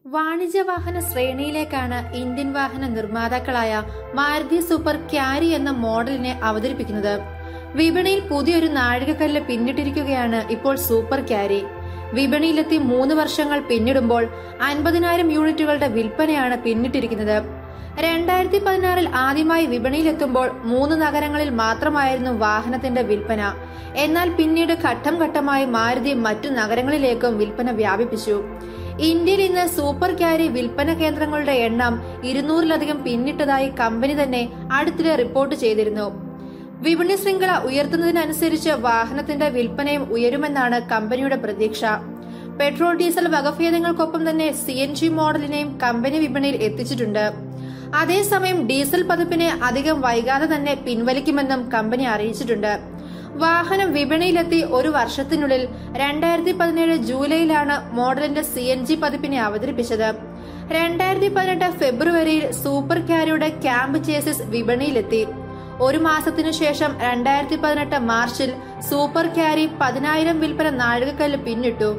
വാണിജ്യ വാഹന ശ്രേണിയിലേക്കാണ് ഇന്ത്യൻ വാഹന നിർമ്മാതാക്കളായ മാരുതി സൂപ്പർ ക്യാരി എന്ന മോഡലിനെ അവതരിപ്പിക്കുന്നത് വിപണിയിൽ പുതിയൊരു നാഴികക്കല്ല് പിന്നിട്ടിരിക്കുകയാണ് ഇപ്പോൾ സൂപ്പർ ക്യാരി വിപണിയിലെത്തി മൂന്ന് വർഷങ്ങൾ പിന്നിടുമ്പോൾ അൻപതിനായിരം യൂണിറ്റുകളുടെ വിൽപ്പനയാണ് പിന്നിട്ടിരിക്കുന്നത് രണ്ടായിരത്തി പതിനാറിൽ ആദ്യമായി വിപണിയിലെത്തുമ്പോൾ മൂന്ന് നഗരങ്ങളിൽ മാത്രമായിരുന്നു വാഹനത്തിന്റെ വിൽപ്പന എന്നാൽ പിന്നീട് ഘട്ടം ഘട്ടമായി മാരുതി മറ്റു നഗരങ്ങളിലേക്കും വിൽപ്പന വ്യാപിപ്പിച്ചു ഇന്ത്യയിൽ ഇന്ന് സൂപ്പർ ക്യാരി വിൽപ്പന കേന്ദ്രങ്ങളുടെ എണ്ണം ഇരുന്നൂറിലധികം പിന്നിട്ടതായി കമ്പനി തന്നെ അടുത്തിടെ റിപ്പോർട്ട് ചെയ്തിരുന്നു വിപണി ശൃംഖല ഉയർത്തുന്നതിനനുസരിച്ച് വാഹനത്തിന്റെ വിൽപ്പനയും ഉയരുമെന്നാണ് കമ്പനിയുടെ പ്രതീക്ഷ പെട്രോൾ ഡീസൽ വകഭേദങ്ങൾക്കൊപ്പം തന്നെ സി എൻ ജി മോഡലിനെയും കമ്പനി വിപണിയിൽ എത്തിച്ചിട്ടുണ്ട് അതേസമയം ഡീസൽ പതിപ്പിനെ അധികം വൈകാതെ തന്നെ പിൻവലിക്കുമെന്നും കമ്പനി അറിയിച്ചിട്ടുണ്ട് വാഹനം വിപണിയിലെത്തി ഒരു വർഷത്തിനുള്ളിൽ രണ്ടായിരത്തി പതിനേഴ് ജൂലൈയിലാണ് മോഡലിന്റെ സി എൻ ജി പതിപ്പിനെ അവതരിപ്പിച്ചത് രണ്ടായിരത്തി പതിനെട്ട് ഫെബ്രുവരിയിൽ സൂപ്പർ ക്യാരിയുടെ ക്യാമ്പ് ചേസിസ് വിപണിയിലെത്തി ഒരു മാസത്തിനു ശേഷം രണ്ടായിരത്തി പതിനെട്ട് മാർച്ചിൽ സൂപ്പർ ക്യാരി പതിനായിരം വിൽപ്പന നാഴികക്കല്ല് പിന്നിട്ടു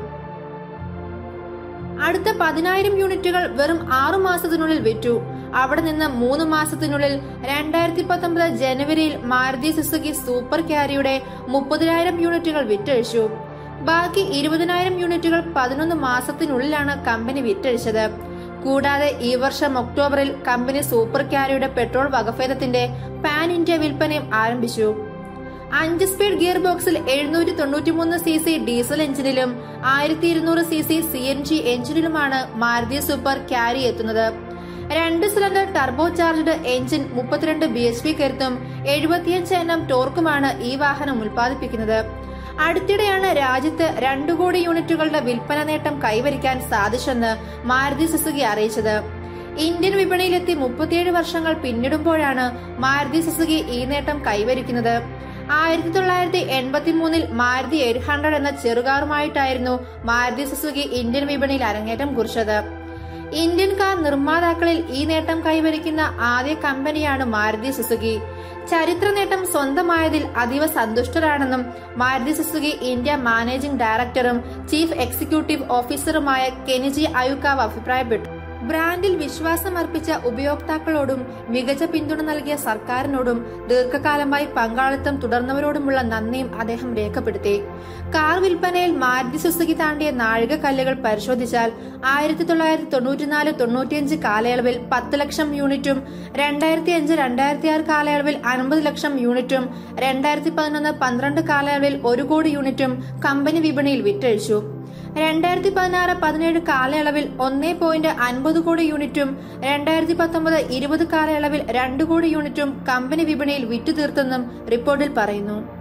അടുത്ത പതിനായിരം യൂണിറ്റുകൾ വെറും ആറു മാസത്തിനുള്ളിൽ വിറ്റു അവിടെ നിന്ന് മൂന്ന് മാസത്തിനുള്ളിൽ രണ്ടായിരത്തി പത്തൊമ്പത് ജനുവരിയിൽ മാരുതി സുസുക്കി സൂപ്പർ ക്യാരിയുടെ മുപ്പതിനായിരം യൂണിറ്റുകൾ വിറ്റഴിച്ചു ബാക്കി ഇരുപതിനായിരം യൂണിറ്റുകൾ പതിനൊന്ന് മാസത്തിനുള്ളിലാണ് കമ്പനി വിറ്റഴിച്ചത് കൂടാതെ ഈ വർഷം ഒക്ടോബറിൽ കമ്പനി സൂപ്പർ ക്യാരിയുടെ പെട്രോൾ വകഭേദത്തിന്റെ പാൻ ഇന്ത്യ വിൽപ്പനയും ആരംഭിച്ചു അഞ്ച് സ്പീഡ് ഗിയർ ബോക്സിൽ എഴുന്നൂറ്റി തൊണ്ണൂറ്റിമൂന്ന് സി സി ഡീസൽ എഞ്ചിനിലും ആയിരത്തി ഇരുന്നൂറ് C C C N G എഞ്ചിനിലുമാണ് മാരുതി സൂപ്പർ ക്യാരി എത്തുന്നത് രണ്ട് സിലിണ്ടർ ടർബോ ചാർജ്ഡ് എഞ്ചിൻ മുപ്പത്തിരണ്ട് ബി എച്ച് പി കരുത്തും എഴുപത്തിയഞ്ച് എണ്ണം ടോർക്കുമാണ് ഈ വാഹനം ഉൽപ്പാദിപ്പിക്കുന്നത് അടുത്തിടെയാണ് രാജ്യത്ത് രണ്ടു കോടി യൂണിറ്റുകളുടെ വിൽപ്പന നേട്ടം കൈവരിക്കാൻ സാധിച്ചെന്ന് മാരുതി സുസുക്കി അറിയിച്ചത് ഇന്ത്യൻ വിപണിയിലെത്തി മുപ്പത്തിയേഴ് വർഷങ്ങൾ പിന്നിടുമ്പോഴാണ് മാരുതി സുസുക്കി ഈ നേട്ടം കൈവരിക്കുന്നത് ആയിരത്തി തൊള്ളായിരത്തി എൺപത്തി മൂന്നിൽ മാരുതി എയ്റ്റ് ഹൺഡ്രഡ് എന്ന ചെറുകാറുമായിട്ടായിരുന്നു മാരുതി സുസുക്കി ഇന്ത്യൻ വിപണിയിൽ അരങ്ങേറ്റം കുറിച്ചത് ഇന്ത്യൻ കാർ നിർമ്മാതാക്കളിൽ ഈ നേട്ടം കൈവരിക്കുന്ന ആദ്യ കമ്പനിയാണ് മാരുതി സുസുക്കി ചരിത്ര നേട്ടം സ്വന്തമായതിൽ അതീവ സന്തുഷ്ടരാണെന്നും മാരുതി സുസുക്കി ഇന്ത്യ മാനേജിംഗ് ഡയറക്ടറും ചീഫ് എക്സിക്യൂട്ടീവ് ഓഫീസറുമായ കെനിജി അയുക്കാവ് അഭിപ്രായപ്പെട്ടു ബ്രാൻഡിൽ വിശ്വാസം അർപ്പിച്ച ഉപയോക്താക്കളോടും മികച്ച പിന്തുണ നൽകിയ സർക്കാരിനോടും ദീർഘകാലമായി പങ്കാളിത്തം തുടർന്നവരോടുമുള്ള നന്ദിയും അദ്ദേഹം രേഖപ്പെടുത്തി കാർ വിൽപ്പനയിൽ മാരുതി സുസുക്കി താണ്ടിയ നാഴികക്കല്ലുകൾ പരിശോധിച്ചാൽ ആയിരത്തി തൊള്ളായിരത്തി തൊണ്ണൂറ്റിനാല് തൊണ്ണൂറ്റിയഞ്ച് കാലയളവിൽ പത്ത് ലക്ഷം യൂണിറ്റും രണ്ടായിരത്തി അഞ്ച് രണ്ടായിരത്തി ആറ് കാലയളവിൽ അൻപത് ലക്ഷം യൂണിറ്റും രണ്ടായിരത്തി പതിനൊന്ന് പന്ത്രണ്ട് കാലയളവിൽ ഒരു കോടി യൂണിറ്റും കമ്പനി വിപണിയിൽ വിറ്റഴിച്ചു രണ്ടായിരത്തി പതിനാറ് പതിനേഴ് കാലയളവിൽ ഒന്നേ പോയിന്റ് അൻപത് കോടി യൂണിറ്റും രണ്ടായിരത്തി പത്തൊമ്പത് ഇരുപത് കാലയളവിൽ രണ്ട് കോടി യൂണിറ്റും കമ്പനി വിപണിയിൽ വിറ്റുതീർത്തെന്നും റിപ്പോർട്ടിൽ പറയുന്നു